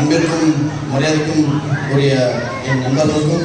அன்பிற்கும் மரியாதைக்கும் உரிய என் நண்பர்களுக்கும்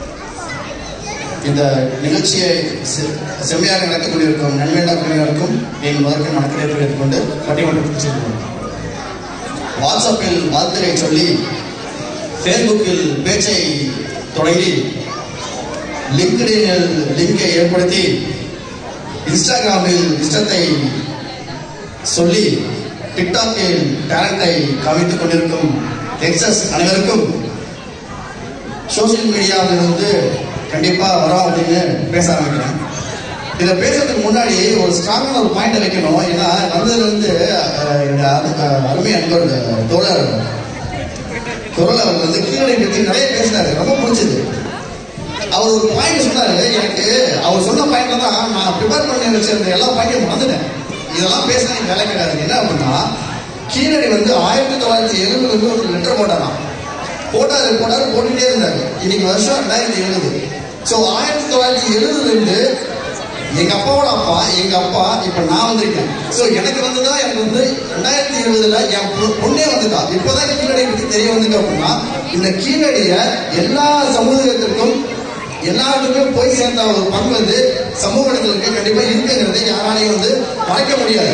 இந்த நிகழ்ச்சியை செ- செம்மையாக நடத்திக் கொண்டிருக்கும் நன்மையான குழுவினருக்கும் என் முதற்கு வணக்கத்தை தெரிவித்துக் கொண்டு பட்டிமன்றத்துக்கு செல்கிறோம் வாட்ஸ்அப்பில் வாழ்த்துரை சொல்லி ஃபேஸ்புக்கில் பேச்சை தொடங்கி லிங்க்டினில் லிங்கை ஏற்படுத்தி இன்ஸ்டாகிராமில் இஷ்டத்தை சொல்லி டிக்டாக்கில் டேலண்டை காமித்துக் கொண்டிருக்கும் எக்ஸஸ் அனைவருக்கும் சோஷியல் மீடியாவிலிருந்து கண்டிப்பாக வரோம் அப்படின்னு பேச ஆரம்பிக்கிறேன் இதை பேசுறதுக்கு முன்னாடி ஒரு ஸ்ட்ராங்கான ஒரு பாயிண்ட் வைக்கணும் ஏன்னா வந்ததுலேருந்து அஹ், என்னோட அரு- அஹ், அருமை அன்பர் தோழர் குரல் அவர் வந்து கீழே பற்றி நிறைய பேசினாரு ரொம்ப பிடிச்சது அவர் ஒரு பாயிண்ட் சொன்னாரு எனக்கு அவர் சொன்ன பாயிண்ட்ல தான் நான் ப்ரிப்பேர் பண்ணி வச்சிருந்த எல்லா பாயிண்ட்டையும் மறந்துட்டேன் இதெல்லாம் பேசினா எனக்கு வேலை கிடையாது என்ன அப்படின்னா கீழடி வந்து ஆயிரத்தி தொள்ளாயிரத்தி எழுபதுல ஒரு லெட்டர் போட்டாராம் போட்டாரு போட்டாரு போட்டுட்டே இருந்தாரு இன்னைக்கு வருஷம் ரெண்டாயிரத்தி எழுபது ஸோ ஆயிரத்தி தொள்ளாயிரத்தி எழுபதுல இருந்து எங்க அப்பாவோட அப்பா எங்க அப்பா இப்ப நான் வந்திருக்கேன் ஸோ எனக்கு வந்துதான் எனக்கு வந்து ரெண்டாயிரத்தி எழுபதுல என் பொ- பொண்ணே வந்துட்டா இப்பதான் கீழடி பத்தி தெரிய வந்துட்டு அப்படின்னா இந்த கீழடிய எல்லா சமூகத்திற்கும் எல்லாத்துக்குமே போய் சேர்ந்த ஒரு பங்கு வந்து சமூக இடங்களுக்கு கண்டிப்பா இருக்குங்கிறதை யாராலையும் வந்து மறைக்க முடியாது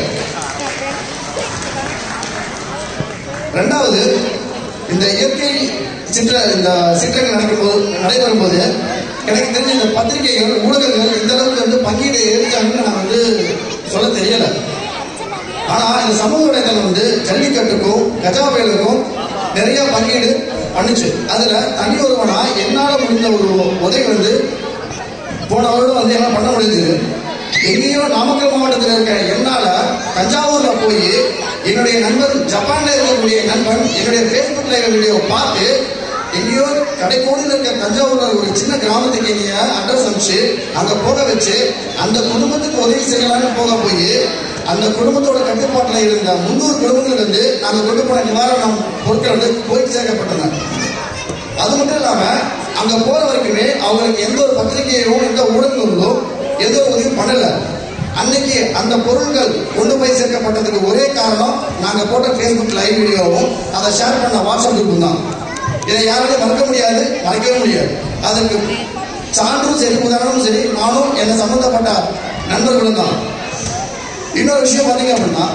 ரெண்டாவது இந்த இயற்கை சிற்ற இந்த சிற்றங்கள் நடக்கும்போது நடைபெறும் போது எனக்கு தெரிஞ்ச இந்த பத்திரிகைகள் ஊடகங்கள் இந்த அளவுக்கு வந்து பங்கீடு இருக்காங்கன்னு நான் வந்து சொல்ல தெரியல ஆனா இந்த சமூக வலைதளம் வந்து ஜல்லிக்கட்டுக்கும் கஜா புயலுக்கும் நிறைய பங்கீடு பண்ணுச்சு அதுல தனி ஒருவனா என்னால முடிந்த ஒரு உதவி வந்து போன வருடம் வந்து என்ன பண்ண முடிஞ்சது எங்கேயோ நாமக்கல் மாவட்டத்தில் இருக்க என்னால தஞ்சாவூர்ல போய் என்னுடைய நண்பர் ஜப்பான்ல இருக்கக்கூடிய நண்பன் என்னுடைய ஃபேஸ்புக் லைவ் வீடியோ பார்த்து எங்கேயோ கடைக்கோடியில் இருக்க தஞ்சாவூர்ல ஒரு சின்ன கிராமத்துக்கு நீங்க அட்ரஸ் அனுப்பிச்சு அங்க போக வச்சு அந்த குடும்பத்துக்கு உதவி செய்யலாம்னு போக போய் அந்த குடும்பத்தோட கட்டுப்பாட்டில் இருந்த முன்னூறு குடும்பங்களுக்கு வந்து நாங்க கொண்டு போன நிவாரணம் பொருட்கள் வந்து போய் சேர்க்கப்பட்டன அது மட்டும் இல்லாம அங்க போற வரைக்குமே அவங்களுக்கு எந்த ஒரு பத்திரிகையோ எந்த ஊடகங்களோ எந்த ஒரு உதவியும் பண்ணல அன்னைக்கு அந்த பொருட்கள் கொண்டு போய் சேர்க்கப்பட்டதுக்கு ஒரே காரணம் நாங்க போட்ட ஃபேஸ்புக் லைவ் வீடியோவும் அதை ஷேர் பண்ண வாட்ஸ்அப் குரூப்பும் தான் இதை யாராலையும் மறக்க முடியாது மறைக்கவே முடியாது அதுக்கு சான்றும் சரி உதாரணமும் சரி நானும் என்னை சம்பந்தப்பட்ட நண்பர்களும் தான் இன்னொரு விஷயம் பாத்தீங்க அப்படின்னா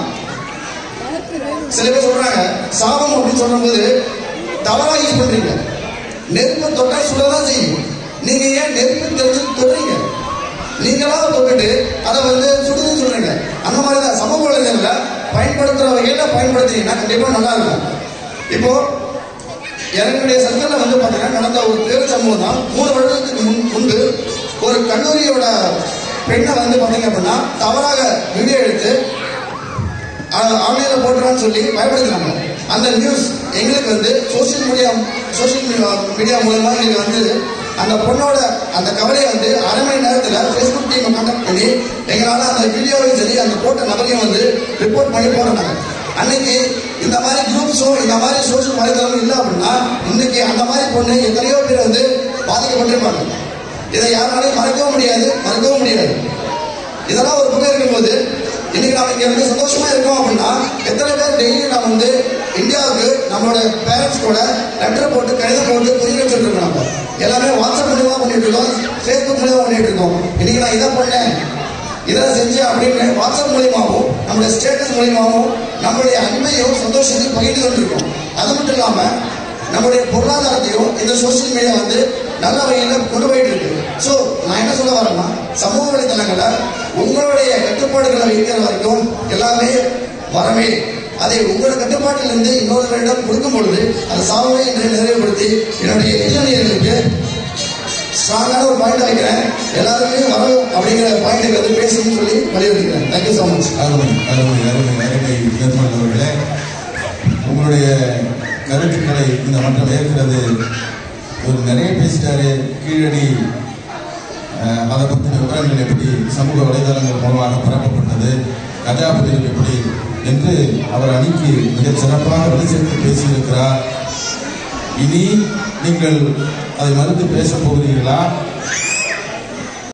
சில பேர் சொல்றாங்க சாபம் அப்படின்னு சொல்லும்போது தவறா யூஸ் பண்றீங்க நெருப்பு தொட்டா சுடதான் செய்யும் நீங்க ஏன் நெருப்பு தெரிஞ்சு தொடுறீங்க நீங்களா தொட்டுட்டு அதை வந்து சுடுதுன்னு சொல்றீங்க அந்த மாதிரி தான் சமூக வலைதளங்கள்ல பயன்படுத்துற வகையில பயன்படுத்துறீங்கன்னா கண்டிப்பா நல்லா இருக்கும் இப்போ என்னுடைய சர்க்கிளில் வந்து பார்த்தீங்கன்னா நடந்த ஒரு பேர் சம்பவம் தான் மூணு வருடத்துக்கு முன் முன்பு ஒரு கல்லூரியோட பெண்ணை வந்து பார்த்தீங்க அப்படின்னா தவறாக வீடியோ எடுத்து ஆன்லைன்ல போட்டுறான்னு சொல்லி பயப்படுத்துறாங்க அந்த நியூஸ் எங்களுக்கு வந்து சோஷியல் மீடியா சோஷியல் மீடியா மூலமா எங்களுக்கு வந்து அந்த பொண்ணோட அந்த கவலையை வந்து அரை மணி நேரத்துல ஃபேஸ்புக் டீமை கான்டாக்ட் பண்ணி எங்களால அந்த வீடியோவையும் சரி அந்த போட்ட நபரையும் வந்து ரிப்போர்ட் பண்ணி போடுறாங்க அன்னைக்கு இந்த மாதிரி குரூப்ஸோ இந்த மாதிரி சோஷியல் வலைதளமும் இல்லை அப்படின்னா இன்னைக்கு அந்த மாதிரி பொண்ணு எத்தனையோ பேர் வந்து பாதிக்கப்பட்டிருப்பாங்க இதை யாராலையும் மறக்கவும் முடியாது மறக்கவும் முடியாது இதெல்லாம் ஒரு பக்கம் இருக்கும்போது இன்னைக்கு நாம இங்க வந்து சந்தோஷமா இருக்கோம் அப்படின்னா எத்தனை பேர் டெய்லி நாம வந்து இந்தியாவுக்கு நம்மளோட பேரண்ட்ஸ் கூட லெட்டர் போட்டு கடிதம் போட்டு புரிய வச்சுட்டு இருக்கோம் நம்ம எல்லாமே வாட்ஸ்அப் மூலியமா பண்ணிட்டு இருக்கோம் ஃபேஸ்புக் மூலியமா பண்ணிட்டு இருக்கோம் இன்னைக்கு நான் இதை பண்ணேன் இதை செஞ்சேன் அப்படின்னு வாட்ஸ்அப் மூலியமாகவும் நம்மளுடைய ஸ்டேட்டஸ் மூலியமாகவும் நம்மளுடைய அன்பையும் சந்தோஷத்தையும் பகிர்ந்து கொண்டிருக்கோம் அது மட்டும் இல்லாம நம்மளுடைய பொருளாதாரத்தையும் இந்த சோஷியல் மீடியா வந்து நல்ல வகையில கொண்டு போயிட்டு இருக்கு ஸோ நான் என்ன சொல்ல வரேன்னா சமூக வலைதளங்கள்ல உங்களுடைய கட்டுப்பாடுகளை வைக்கிற வரைக்கும் எல்லாமே வரமே அதை உங்களோட கட்டுப்பாட்டிலிருந்து இன்னொருவரிடம் கொடுக்கும் பொழுது அந்த சாதனை என்று நிறைவுபடுத்தி என்னுடைய இளைஞர்களுக்கு ஸ்ட்ராங்கான ஒரு பாயிண்ட் வைக்கிறேன் எல்லாருமே வரணும் அப்படிங்கிற பாயிண்ட் வந்து பேசணும்னு சொல்லி வலியுறுத்திக்கிறேன் தேங்க்யூ ஸோ மச் அருமை அருமை அருமை அருமை நிர்மல் அவர்களே உங்களுடைய கருத்துக்களை இந்த மன்றம் ஏற்கிறது ஒரு நிறைய பேசிட்டாரு கீழடி அஹ், அதை பற்றின விவரங்கள் எப்படி சமூக வலைதளங்கள் மூலமாக பரப்பப்பட்டது கஜாபதியில் எப்படி என்று அவர் அணிக்கு மிகச் சிறப்பாக வழி சேர்த்து பேசியிருக்கிறார் இனி நீங்கள் அதை மறுத்து பேசப் போகிறீர்களா